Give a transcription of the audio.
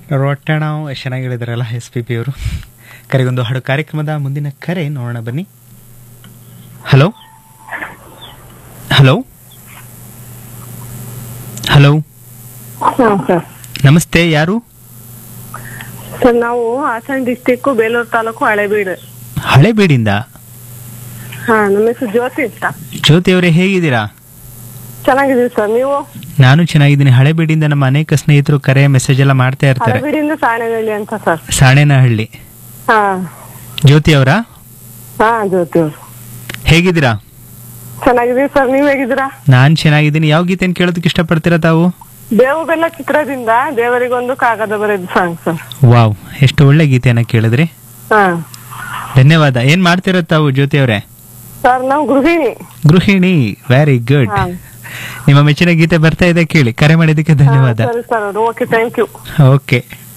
ರೊಟ್ಟಣ ಎಷ್ಟು ಚೆನ್ನಾಗಿ ಹೇಳಿದ್ರಲ್ಲ ಎಸ್ ಪಿ ಪಿ ಅವರು ಕರೆಗೊಂದು ಹಾಡು ಕಾರ್ಯಕ್ರಮದ ಮುಂದಿನ ಕರೆ ನೋಡೋಣ ಬನ್ನಿ ಹಲೋ ಹಲೋ ಹಲೋ ಹಾಂ ಸರ್ ನಮಸ್ತೆ ಯಾರು ಸರ್ ನಾವು ಹಾಸನ ಡಿಸ್ಟಿಕ್ ಬೇಲೂರು ತಾಲೂಕು ಹಳೇಬೀಡು ಹಳೇಬೀಡಿಂದ ಹಾ ನಮ್ಮ ಹೆಸರು ಜ್ಯೋತಿ ಅಂತ ಜ್ಯೋತಿ ಅವರೇ ಹೇಗಿದ್ದೀರಾ ಚೆನ್ನಾಗಿದ್ದೀವಿ ಸರ್ ನೀವು ನಾನು ಚೆನ್ನಾಗಿದ್ದೀನಿ ಹಳೇಬೀಡಿಂದ ನಮ್ಮ ಅನೇಕ ಸ್ನೇಹಿತರು ಕರೆ ಮೆಸೇಜ್ ಎಲ್ಲ ಮಾಡ್ತಾ ಇರ್ತಾರೆ ಹಳೇಬೀಡಿಂದ ಸಾಣೆಗಳ್ಳಿ ಅಂತ ಸರ್ ಸಾಣೇನಹಳ್ಳಿ ಹಾ ಜ್ಯೋತಿ ಅವರಾ ಹಾ ಜ್ಯೋತಿ ಅವ್ರು ಹೇಗಿದ್ದೀರಾ ಚೆನ್ನಾಗಿದ್ದೀವಿ ಸರ್ ನೀವ್ ಹೇಗಿದ್ದೀರಾ ನಾನ್ ಚೆನ್ನಾಗಿದ್ದೀನಿ ಯಾವ ಗೀತೆಯನ್ನು ಕೇಳೋದಕ್ಕೆ ಇಷ್ಟಪಡ್ತೀರಾ ತಾವು ಬೇವು ಬೆಲ್ಲ ಚಿತ್ರದಿಂದ ದೇವರಿಗೊಂದು ಕಾಗದ ಬರೆದು ಸಾಂಗ್ ಸರ್ ವಾವ್ ಎಷ್ಟು ಒಳ್ಳೆ ಗೀತೆಯನ್ನ ಕೇಳಿದ್ರಿ ಹಾ ಧನ್ಯವಾದ ಏನ್ ಮಾಡ್ತಿರೋದು ತಾವು ಜ್ಯೋತಿ ಅವರೇ ಸರ್ ನಾವು ಗೃಹಿಣಿ ಗೃಹಿಣಿ ವೆರಿ ಗುಡ್ ಹಾ. ನಿಮ್ಮ ಮೆಚ್ಚಿನ ಗೀತೆ ಬರ್ತಾ ಇದೆ ಕೇಳಿ ಕರೆ ಮಾಡಿದ್ದಕ್ಕೆ ಹಾ, ಧನ್ಯವಾದ ಸರಿ sir okay thank you okay